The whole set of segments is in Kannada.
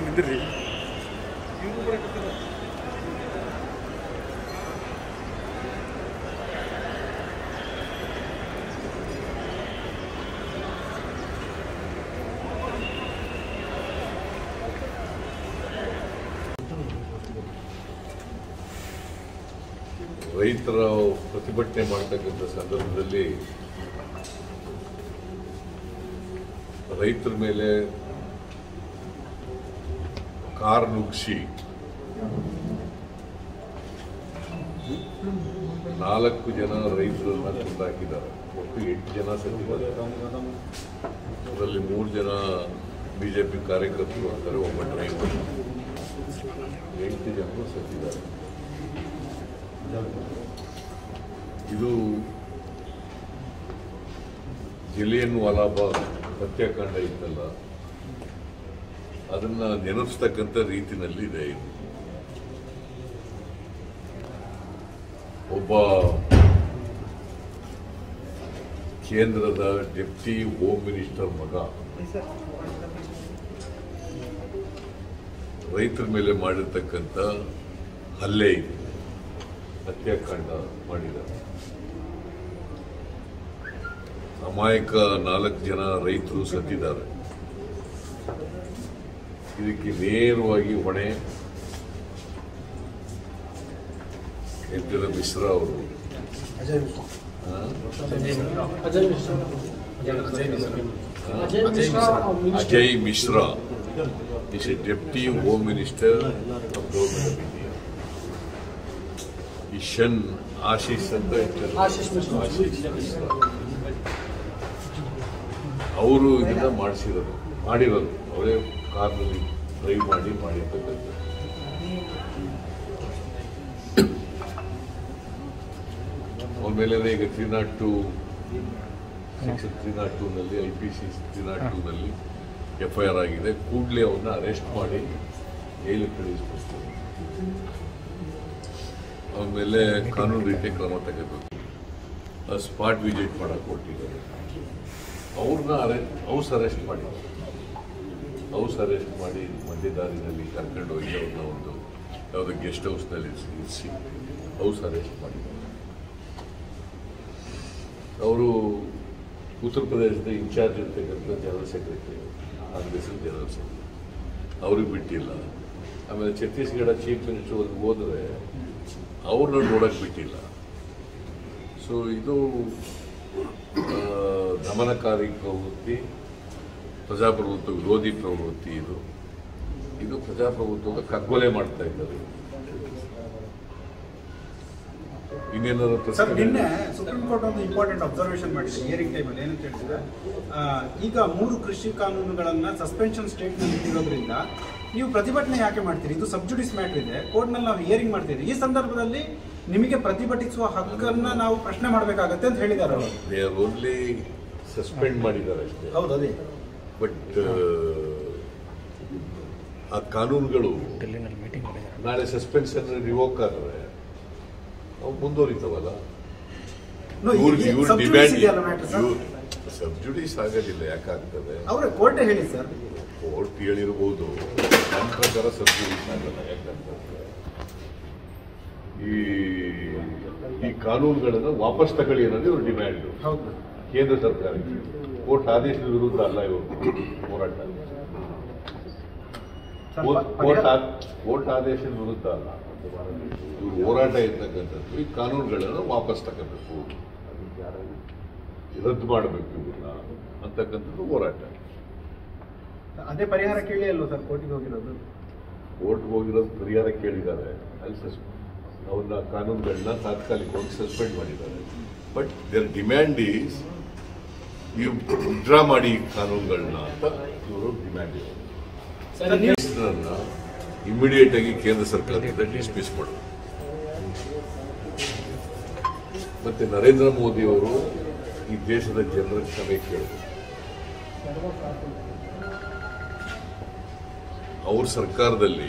ಬರ್ತೀನಿ ನಿಂದಿರ್ರಿ ರೈತರ ಪ್ರತಿಭಟನೆ ಮಾಡ್ತಕ್ಕಂಥ ಸಂದರ್ಭದಲ್ಲಿ ರೈತರ ಮೇಲೆ ಕಾರ್ ನುಗ್ಸಿ ನಾಲ್ಕು ಜನ ರೈತರನ್ನ ಕೊಂದಾಕಿದ್ದಾರೆ ಒಟ್ಟು ಎಂಟು ಜನ ಸತ್ತಿದ್ದಾರೆ ಅದರಲ್ಲಿ ಮೂರು ಜನ ಬಿಜೆಪಿ ಕಾರ್ಯಕರ್ತರು ಅಂತಾರೆ ಒಬ್ಬ ಡ್ರೈವರ್ ಎಂಟು ಜನರು ಸತ್ತಿದ್ದಾರೆ ಇದು ಜಿಲಿಯನ್ ವಾಲಾಬಾಗ್ ಹತ್ಯಾಕಾಂಡ ಇತ್ತಲ್ಲ ಅದನ್ನ ನೆನಪಿಸ್ತಕ್ಕಂಥ ರೀತಿನಲ್ಲಿ ಇದೆ ಇದು ಒಬ್ಬ ಕೇಂದ್ರದ ಡೆಪ್ಟಿ ಹೋಮ್ ಮಿನಿಸ್ಟರ್ ಮಗ ರೈತರ ಮೇಲೆ ಮಾಡಿರ್ತಕ್ಕಂಥ ಹಲ್ಲೆ ಇದು ಹತ್ಯಾಕಾಂಡ ಮಾಡಿದ್ದಾರೆ ಅಮಾಯಕ ನಾಲ್ಕು ಜನ ರೈತರು ಸತ್ತಿದ್ದಾರೆ ಇದಕ್ಕೆ ನೇರವಾಗಿ ಹೊಣೆ ಎತ್ತಿದ ಮಿಶ್ರಾ ಅವರು ಆ? Ajay Mishra is a deputy home minister of government of India his son Ashish ಅಂತ ಇರ್ತಾರೆ. ಆಶೀಶ್ ಮಿಶ್ರಾ ಅವರು ಇದನ್ನ ಮಾಡಿಸಿರೋದು ಮಾಡಿರೋದು ಅವರೇ ಕಾರ್ನಲ್ಲಿ ಡ್ರೈವ್ ಮಾಡಿ ಮಾಡಿರ್ತಕ್ಕಂಥದ್ದು ಅವ್ರ ಮೇಲೆ ಈಗ three naught two section three naught ಟೂನಲ್ಲಿ I P C three naught ಟೂನಲ್ಲಿ ಎಫ್ ಐ ಆರ್ ಆಗಿದೆ ಕೂಡಲೇ ಅವನ್ನ ಅರೆಸ್ಟ್ ಮಾಡಿ ಜೈಲಿಗೆ ಕಳಿಸ್ಬೇಕು ಅವನ ಮೇಲೆ ಕಾನೂನು ರೀತಿಯ ಕ್ರಮ ತಗೋಬೇಕು ಸ್ಪಾಟ್ ವಿಸಿಟ್ ಮಾಡಕ್ಕೆ ಕೊಟ್ಟಿದ್ದಾರೆ ಅವ್ರನ್ನ ಅರೆಸ್ಟ್ ಹೌಸ್ ಅರೆಸ್ಟ್ ಮಾಡಿ ಹೌಸ್ ಅರೆಸ್ಟ್ ಮಾಡಿ ಮಧ್ಯ ದಾರಿನಲ್ಲಿ ಕರ್ಕೊಂಡು ಹೋಗಿ ಅವ್ರನ್ನ ಒಂದು ಯಾವುದೋ ಗೆಸ್ಟ್ ಹೌಸ್ನಲ್ಲಿ ಇರಿಸಿ ಹೌಸ್ ಅರೆಸ್ಟ್ ಮಾಡಿದ್ದಾರೆ ಅವರು ಉತ್ತರ ಪ್ರದೇಶದ ಇನ್ಚಾರ್ಜ್ ಇರ್ತಕ್ಕಂಥ ಜನರಲ್ ಸೆಕ್ರೆಟರಿ ಕಾಂಗ್ರೆಸ್ನ ಜನರಲ್ ಸೆಕ್ರೆಟರಿ ಅವ್ರಿಗೆ ಬಿಟ್ಟಿಲ್ಲ ಆಮೇಲೆ ಛತ್ತೀಸ್ಗಢ ಚೀಫ್ ಮಿನಿಸ್ಟರ್ ಒಂದು ಹೋದರೆ ಅವ್ರನ್ನ ನೋಡಕ್ಕೆ ಬಿಟ್ಟಿಲ್ಲ ಸೊ ಇದು ಆ, ದಮನಕಾರಿ ಪ್ರವೃತ್ತಿ ಪ್ರಜಾಪ್ರಭುತ್ವ ವಿರೋಧಿ ಪ್ರವೃತ್ತಿ ಇದು ಇದು ಪ್ರಜಾಪ್ರಭುತ್ವದ ಕಗ್ಗೊಲೆ ಮಾಡ್ತಾ ಇದ್ದಾರೆ ಇನ್ನೇನಾದ್ರು ಸರ್ ಪ್ರಶ್ನೆ ನಿನ್ನೆ ಸುಪ್ರೀಂ ಕೋರ್ಟ್ ಒಂದು ಇಂಪಾರ್ಟೆಂಟ್ ಅಬ್ಸರ್ವೇಷನ್ ಮಾಡಿದೆ ಹಿಯರಿಂಗ್ ಟೈಮಲ್ಲಿ ಏನಂತ ಹೇಳಿದ್ರೆ ಆ, ಈಗ ಮೂರು ಕೃಷಿ ಕಾನೂನುಗಳನ್ನ ಸಸ್ಪೆನ್ಷನ್ ಸ್ಟೇಟ್ನಲ್ಲಿ ಇಟ್ಟಿರೋದ್ರಿಂದ ನೀವು ಪ್ರತಿಭಟನೆ ಯಾಕೆ ಮಾಡ್ತೀರಿ ಇದು ಸಬ್ಜುಡಿಸ್ ಮ್ಯಾಟರ್ ಇದೆ ಕೋರ್ಟ್ನಲ್ಲಿ ನಾವು ಹಿಯರಿಂಗ್ ಮಾಡ್ತೀರಿ ಈ ಸಂದರ್ಭದಲ್ಲಿ ನಿಮಗೆ ಪ್ರತಿಭಟಿಸುವ ಹಕ್ಕನ್ನ ನಾವು ಪ್ರಶ್ನೆ ಮಾಡಬೇಕಾಗತ್ತೆ ಅಂತ ಹೇಳಿದ್ದಾರೆ ಅವರು ದೇ ಆರ್ ಓನ್ಲಿ ಸಸ್ಪೆಂಡ್ ಮಾಡಿದ್ದಾರೆ ಅಷ್ಟೇ ಹೌದು ಅದೇ ಬಟ್ ಆ ಕಾನೂನುಗಳು ನಾಳೆ ಸಸ್ಪೆನ್ಷನ್ ರಿವೋಕ್ ಆದರೆ ಅವು ಮುಂದುವರಿತಾವಲ್ಲ No, ಇವ್ರ ಈ- ಇವ್ರ subjudice ಡಿಮ್ಯಾಂಡ್ ಇದೆಯಲ್ಲ matter, sir? ಸಬ್ಜುಡೀಸ್ ಆಗೋದಿಲ್ಲ ಯಾಕಾಗ್ತದೆ ಅವರೇ ಕೋರ್ಟೇ ಹೇಳಿ ಸರ್ ಕೋರ್ಟ್ ಹೇಳಿರ್ಬೋದು ನನ್ನ ಪ್ರಕಾರ ಸಬ್ಜುಡೀಸ್ ಆಗಲ್ಲ ಯಾಕಂತಂದ್ರೆ ಈ ಈ ಕಾನೂನುಗಳನ್ನು ವಾಪಸ್ ತಗೊಳ್ಳಿ ಅನ್ನೋದು ಇವ್ರ ಡಿಮ್ಯಾಂಡ್ ಹೌದು ಕೇಂದ್ರ ಸರ್ಕಾರಕ್ಕೆ ಕೋರ್ಟ್ ಆದೇಶದ ವಿರುದ್ಧ ಅಲ್ಲ ಇವರು ಹೋರಾಟ ಸರ್, ಕೋರ್ಟ್ ಪ- ಕೋರ್ಟ್ ಪರಿಹಾರ- ಆ- ಕೋರ್ಟ್ ಆದೇಶದ ವಿರುದ್ಧ ಅಲ್ಲ ಇವ್ರ ಹೋರಾಟ ಇರ್ತಕ್ಕಂಥದ್ದು ಈ ಕಾನೂನುಗಳನ್ನು ವಾಪಸ್ ತಗೋಬೇಕು ರದ್ದು ಮಾಡಬೇಕು ಇವ್ರನ್ನ ಅಂತಕ್ಕಂಥದ್ದು ಹೋರಾಟ ಅದೇ ಪರಿಹಾರ ಕೇಳಿ ಅಲ್ವಾ ಸರ್ ಕೋರ್ಟಿಗೆ ಹೋಗಿರೋದು ಕೋರ್ಟ್ಗೆ ಹೋಗಿರೋದು ಪರಿಹಾರ ಕೇಳಿದ್ದಾರೆ ಅಲ್ಲಿ ಸಸ್ ಅವ್ರನ್ನ ಕಾನೂನುಗಳನ್ನ ತಾತ್ಕಾಲಿಕವಾಗಿ ಸಸ್ಪೆಂಡ್ ಮಾಡಿದ್ದಾರೆ ಬಟ್ ದೇರ್ ಡಿಮ್ಯಾಂಡ್ ಈಸ್ ನೀವು ವಿಡ್ರಾ ಮಾಡಿ ಈ ಕಾನೂನುಗಳನ್ನ ಅಂತ ಇವರು ಡಿಮ್ಯಾಂಡ್ ಇದೆ ಸರ್, ನೀವು- ಇಮಿಡಿಯೇಟ್ ಆಗಿ ಕೇಂದ್ರ ಸರ್ಕಾರದಿಂದ ಡಿಸ್ಮಿಸ್ ಮಾಡಬೇಕು ಮತ್ತೆ ನರೇಂದ್ರ ಮೋದಿ ಅವರು ಈ ದೇಶದ ಜನರ ಕ್ಷಮೆ ಕೇಳಬೇಕು ಅವ್ರ ಸರ್ಕಾರದಲ್ಲಿ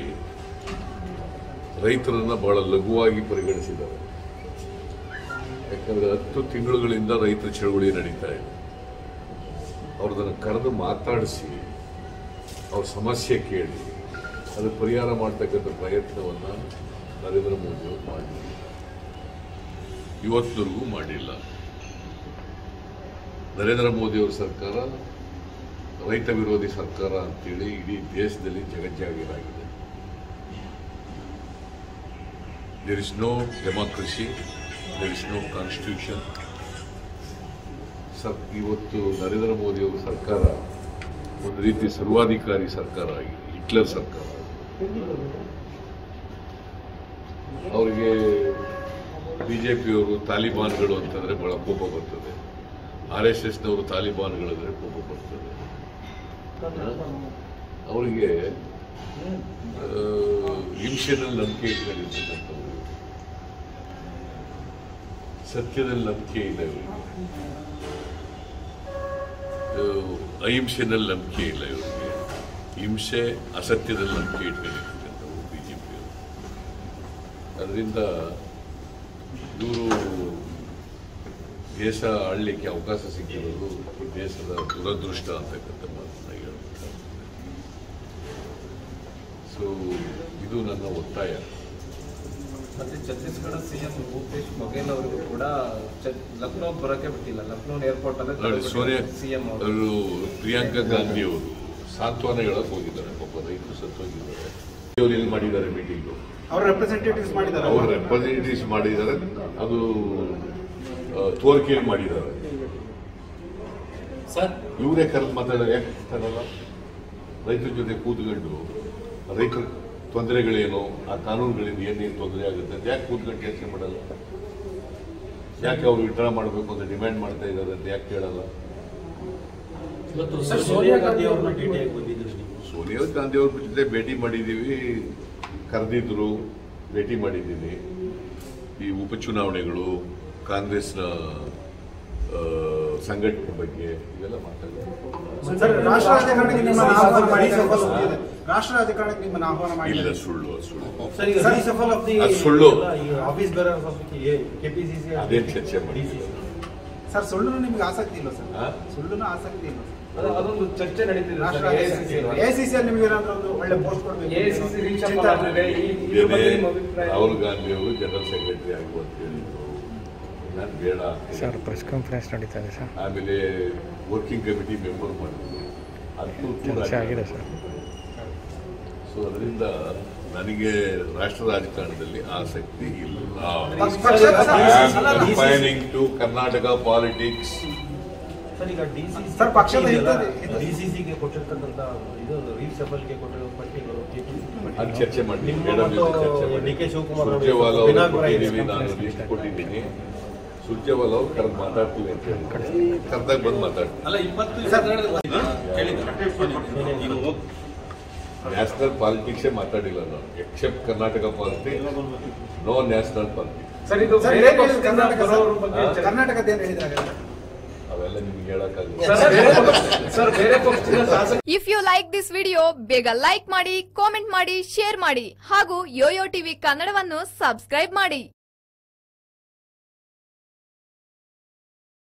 ರೈತರನ್ನ ಬಹಳ ಲಘುವಾಗಿ ಪರಿಗಣಿಸಿದ್ದಾರೆ ಯಾಕಂದ್ರೆ ಹತ್ತು ತಿಂಗಳುಗಳಿಂದ ರೈತರ ಚಳವಳಿ ನಡೀತಾ ಇದೆ ಅವ್ರದನ್ನು ಕರೆದು ಮಾತಾಡಿಸಿ ಅವ್ರ ಸಮಸ್ಯೆ ಕೇಳಿ ಅದು ಪರಿಹಾರ ಮಾಡ್ತಕ್ಕಂಥ ಪ್ರಯತ್ನವನ್ನು ನರೇಂದ್ರ ಮೋದಿ ಅವರು ಮಾಡಿಲ್ಲ ಇವತ್ತಿನವರೆಗೂ ಮಾಡಿಲ್ಲ ನರೇಂದ್ರ ಮೋದಿ ಅವರ ಸರ್ಕಾರ ರೈತ ವಿರೋಧಿ ಸರ್ಕಾರ ಅಂತೇಳಿ ಇಡೀ ದೇಶದಲ್ಲಿ ಜಗಜ್ಜಾಗೀರಾಗಿದೆ there is no democracy there is no constitution sir ಇವತ್ತು ನರೇಂದ್ರ ಮೋದಿ ಅವರ ಸರ್ಕಾರ ಒಂದು ರೀತಿ ಸರ್ವಾಧಿಕಾರಿ ಸರ್ಕಾರ ಆಗಿದೆ ಹಿಟ್ಲರ್ ಸರ್ಕಾರ ಅವರಿಗೆ ಬಿಜೆಪಿಯವರು ತಾಲಿಬಾನ್ಗಳು ಅಂತಂದ್ರೆ ಬಹಳ ಕೋಪ ಬರ್ತದೆ ಆರ್ ಎಸ್ ಎಸ್ನವರು ತಾಲಿಬಾನ್ಗಳಂದ್ರೆ ಕೋಪ ಬರ್ತದೆ ಅವರಿಗೆ ಆ, ಹಿಂಸೆನಲ್ಲಿ ನಂಬಿಕೆ ಇಟ್ಕೊಂಡಿರ್ತಕ್ಕಂಥವ್ರು ಸತ್ಯದಲ್ಲಿ ನಂಬಿಕೆ ಇಲ್ಲ ಇವರಿಗೆ ಆ, ಅಹಿಂಸೆನಲ್ಲಿ ನಂಬಿಕೆ ಇಲ್ಲ ಇವರಿಗೆ ಹಿಂಸೆ ಅಸತ್ಯದಲ್ಲಿ ನಂಬಿಕೆ ಇಟ್ಕೊಂಡಿರ್ತಕ್ಕಂಥವ್ರು ಬಿಜೆಪಿಯವರು ಅದರಿಂದ ಇವರು ದೇಶ ಆಳ್ಲಿಕ್ಕೆ ಅವಕಾಶ ಸಿಕ್ಕಿರೋದು ಈ ದೇಶದ ದುರದೃಷ್ಟ ಅಂತಕ್ಕಂಥ ಮಾತನ್ನ ಹೇಳ್ಬೇಕಾಗ್ತದೆ ಸೊ ಇದು ನನ್ನ ಒತ್ತಾಯ ಮತ್ತೆ ಛತ್ತೀಸ್ಗಢ ಸಿಎಂ ಭೂಪೇಶ್ ಬಘೇಲ್ ಅವರಿಗೂ ಕೂಡ ಚ- ಲಕ್ನೋ ಬರೋಕೆ ಬಿಟ್ಟಿಲ್ಲ ಲಕ್ನೋ ಏರ್ಪೋರ್ಟ್ ನೋಡಿ ಸೋನಿಯಾ ಸಿಎಂ ಅವರು ಅವರು ಪ್ರಿಯಾಂಕಾ ಗಾಂಧಿ ಅವರು ಸಾಂತ್ವನ ಹೇಳಕ್ ಹೋಗಿದ್ದಾರೆ ಪಾಪ ರೈತರು ಸತ್ತೋಗಿದ್ದಾರೆ ಅವ್ರು ಎಲ್ಲಿ ಮಾಡಿದ್ದಾರೆ ಮೀಟಿಂಗು ಅವ್ರ ರೆಪ್ರೆಸೆಂಟೇಟಿವ್ಸ್ ಮಾಡಿದ್ದಾರೆ ಅವರು ರೆಪ್ರೆಸೆಂಟೇಟಿವ್ಸ್ ಮಾಡಿದ್ದಾರೆ ಅದು ಆ, ತೋರಿಕೆಯಲ್ಲಿ ಮಾಡಿದ್ದಾರೆ ಸರ್ ಇವರೇ ಕರೆದು ಮಾತಾಡೋದು ಯಾಕೆ ತರಲ್ಲ ರೈತರ ಜೊತೆ ಕೂತ್ಕೊಂಡು ರೈತರ ತೊಂದರೆಗಳೇನು ಆ ಕಾನೂನುಗಳಿಂದ ಏನೇನು ತೊಂದರೆ ಆಗುತ್ತೆ ಅಂತ ಯಾಕೆ ಕೂತ್ಕೊಂಡು ಯೋಚನೆ ಮಾಡಲ್ಲ ಯಾಕೆ ಅವ್ರು ವಿಡ್ರಾ ಮಾಡಬೇಕು ಅಂತ ಡಿಮ್ಯಾಂಡ್ ಮಾಡ್ತಾ ಇದ್ದಾರೆ ಅಂತ ಯಾಕೆ ಕೇಳಲ್ಲ ಇವತ್ತು ಸರ್ ಸೋನಿಯಾ ಗಾಂಧಿ ಅವ್ರನ್ನ ಭೇಟಿಯಾಗಿ ಬಂದಿದ್ರು ನೀವು ಸೋನಿಯಾ ಗಾಂಧಿ ಅವ್ರ ಜೊತೆ ಭೇಟಿ ಮಾಡಿದ್ದೀವಿ ಕರೆದಿದ್ರು ಭೇಟಿ ಮಾಡಿದ್ದೀನಿ ಈ ಉಪಚುನಾವಣೆಗಳು ಕಾಂಗ್ರೆಸ್ನ ಆ, ಸಂಘಟನೆ ಬಗ್ಗೆ ಇವೆಲ್ಲ ಮಾತಾಡಿದ್ರು ಸರ್ ರಾಷ್ಟ್ರ ರಾಜಕಾರಣಕ್ಕೆ ನಿಮ್ಮನ್ನು ಆಹ್ವಾನ ಮಾಡಿ ರಾಷ್ಟ್ರ ರಾಜಕಾರಣಕ್ಕೆ ನಿಮ್ಮನ್ನು ಆಹ್ವಾನ ಇಲ್ಲ ಮಾಡಿ ಸುಳ್ಳು ಅದು ಸುಳ್ಳು ಸರ್ ಈಗ reshuffle of the ಅದು ಸುಳ್ಳು. ಆಫೀಸ್ ಬೇರರ್ಸ್ ಆಫ್ ಕೆಪಿಸಿಸಿ ಅದೇನ್ ಚರ್ಚೆ ಮಾಡಿ ಸರ್ ಸುಳ್ಳುನು ನಿಮ್ಗೆ ಆಸಕ್ತಿ ಇಲ್ಲ ಸರ್ ಆ? ಸುಳ್ಳುನು ಆಸಕ್ತಿ ಇಲ್ಲ ಅದು- ಅದೊಂದು ಚರ್ಚೆ ನಡೀತಿದೆ ರಾಷ್ಟ್ರ ಎಸಿಸಿ ಅಲ್ಲಿ ನಿಮಗೆ ಏನಾದ್ರು ಒಂದು ಒಳ್ಳೆ ಪೋಸ್ಟ್ ಕೊಡ್ಬೇಕು ಎಸಿಸಿ ರೀಚ್ ಚಿಂತೆ ಆಗಿದೆ ಈ- ಇದ್ರ ಬಗ್ಗೆ ನಿಮ್ಮ ಅಭಿಪ್ರಾಯ ರಾಹುಲ್ ಗಾಂಧಿ ಅವರು ಜನರಲ್ ಸೆಕ್ರೆಟರಿ ಆಗುವ ಅಂತ ಹೇಳಿದ್ರು ನಾನು ಬೇಡ ಅಂತ ಸರ್ ಪ್ರೆಸ್ ಕಾನ್ಫರೆನ್ಸ್ ನಡೀತಾ ಇದೆ ಸರ್ ಆಮೇಲೆ ವರ್ಕಿಂಗ್ ಕಮಿಟಿ ಮೆಂಬರ್ ಮಾಡಿದ್ರು ಅದು ಚರ್ಚೆ ಆಗಿದೆ ಸರ್ ಸೊ ಅದರಿಂದ ನನಗೆ ರಾಷ್ಟ್ರ ರಾಜಕಾರಣದಲ್ಲಿ ಆಸಕ್ತಿ ಇಲ್ಲ ಪಕ್ಷ- ಪಕ್ಷ- refining to Karnataka politics sir ಈಗ ಡಿಸಿ ಸರ್, ಪಕ್ಷದ ಹಿತದಲ್ಲಿ- ಡಿಸಿಸಿಗೆ ಕೊಟ್ಟಿರ್ತಕ್ಕಂಥ ಇದು ರೀಶಫಲ್ಗೆ ಕೊಟ್ಟಿರೋ ಪಟ್ಟಿಗಳು ಅದು ಚರ್ಚೆ ಮಾಡಿ ನಿಮ್ಮ ಮೇಡಮ್ ಜೊತೆ ಮತ್ತು ಚರ್ಚೆ ಮಾಡಿ ಡಿ ಕೆ ಶಿವಕುಮಾರ್ ಅವರು ಸುರ್ಜೇವಾಲ ಅವರು ಬಿನಾಗ್ ಕೊಟ್ಟಿದ್ದೀವಿ ರೈಸ್ ನಾನು ಲಿಸ್ಟ್ ಕೊಟ್ಟಿದ್ದೀನಿ ಸುರ್ಜೇವಾಲ ಅವ್ರು ಕರೆದು ಮಾತಾಡ್ತೀವಿ ಅಂತ ಹೇಳಿ ಕರೆದಾಗ ಬಂದು ಮಾತಾಡ್ತೀನಿ ಅಲ್ಲ ಇಪ್ಪತ್ತು ನ್ಯಾಷನಲ್ ಪಾಲಿಟಿಕ್ಸೇ ಮಾತಾಡಿಲ್ಲ ನಾನು except Karnataka politics no national politics sir ಇದು ಸರ್, ಬೇರೆ ಏನ್ ಹೇಳಿದ್ರು ಪಕ್ಷದಿಂದ ಕರ್ನಾಟಕ ಬರೋರ ಬಗ್ಗೆ ಹಾ? ಚರ್ಚೆ- ಕರ್ನಾಟಕದ ಏನು ಹೇಳಿದ್ರೆ ಅವೆಲ್ಲ ನಿಮ್ಗೆ ಹೇಳಕ್ಕಾಗಲ್ಲ ಸರ್, ಬೇರೆ ಪಕ್ಷ- ಸರ್ ಬೇರೆ ಪಕ್ಷದಿಂದ ಶಾಸಕ if you like this video ಬೇಗ ಲೈಕ್ ಮಾಡಿ ಕಾಮೆಂಟ್ ಮಾಡಿ ಶೇರ್ ಮಾಡಿ ಹಾಗೂ ಯೋಯೋ ಟಿವಿ ಕನ್ನಡವನ್ನು ಸಬ್ಸ್ಕ್ರೈಬ್ ಮಾಡಿ